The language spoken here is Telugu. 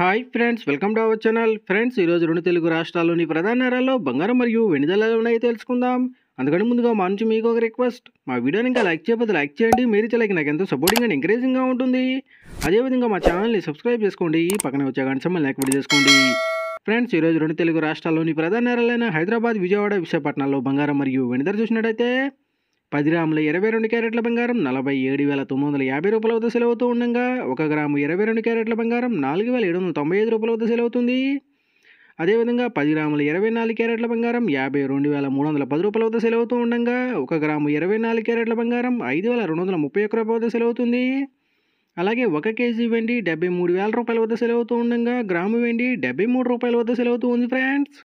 hi friends welcome to our channel friends ఈరోజు రెండు తెలుగు రాష్ట్రాల్లోని ప్రధాన నగరాల్లో బంగారం మరియు వెండి ధరలు ఉన్నాయో తెలుసుకుందాం అందుకని ముందుగా మా నుంచి మీకు ఒక రిక్వెస్ట్ మా వీడియోని ఇంకా లైక్ చేయకపోతే లైక్ చేయండి మీరు ఇచ్చే లైక్ నాకు ఎంతో సపోర్టింగ్ అండ్ ఎంకరేజింగ్గా ఉంటుంది అదేవిధంగా మా ఛానల్ని సబ్స్క్రైబ్ చేసుకోండి పక్కన వచ్చే గంట సమ్మల్ని లైక్ కూడా చేసుకోండి ఫ్రెండ్స్ ఈరోజు రెండు తెలుగు రాష్ట్రాల్లోని ప్రధాన నగరాలైన హైదరాబాద్ విజయవాడ విశాఖపట్నాల్లో బంగారం మరియు వెండి ధర చూసినట్టయితే పది గ్రాముల ఇరవై రెండు క్యారెట్ల బంగారం నలభై ఏడు వేల తొమ్మిది వందల యాభై రూపాయల వద్ద సెలవుతూ ఉండగా ఒక గ్రాము ఇరవై రెండు క్యారెట్ల బంగారం నాలుగు వేల ఏడు వందల తొంభై ఐదు రూపాయల వద్ద సెలవుతుంది అదేవిధంగా పది గ్రాముల ఇరవై నాలుగు క్యారెట్ల బంగారం యాభై రెండు వేల మూడు వందల పది రూపాయల వద్ద సెలవుతూ ఉండగా ఒక గ్రాము ఇరవై నాలుగు క్యారెట్ల బంగారం ఐదు వేల రెండు వందల ముప్పై ఒక్క రూపాయల వద్ద సెలవుతుంది అలాగే ఒక కేజీ వెండి డెబ్బై మూడు వేల రూపాయల వద్ద సెలవుతూ ఉండగా గ్రాము వెండి డెబ్బై మూడు రూపాయల వద్ద సెలవుతూ ఉంది ఫ్రెండ్స్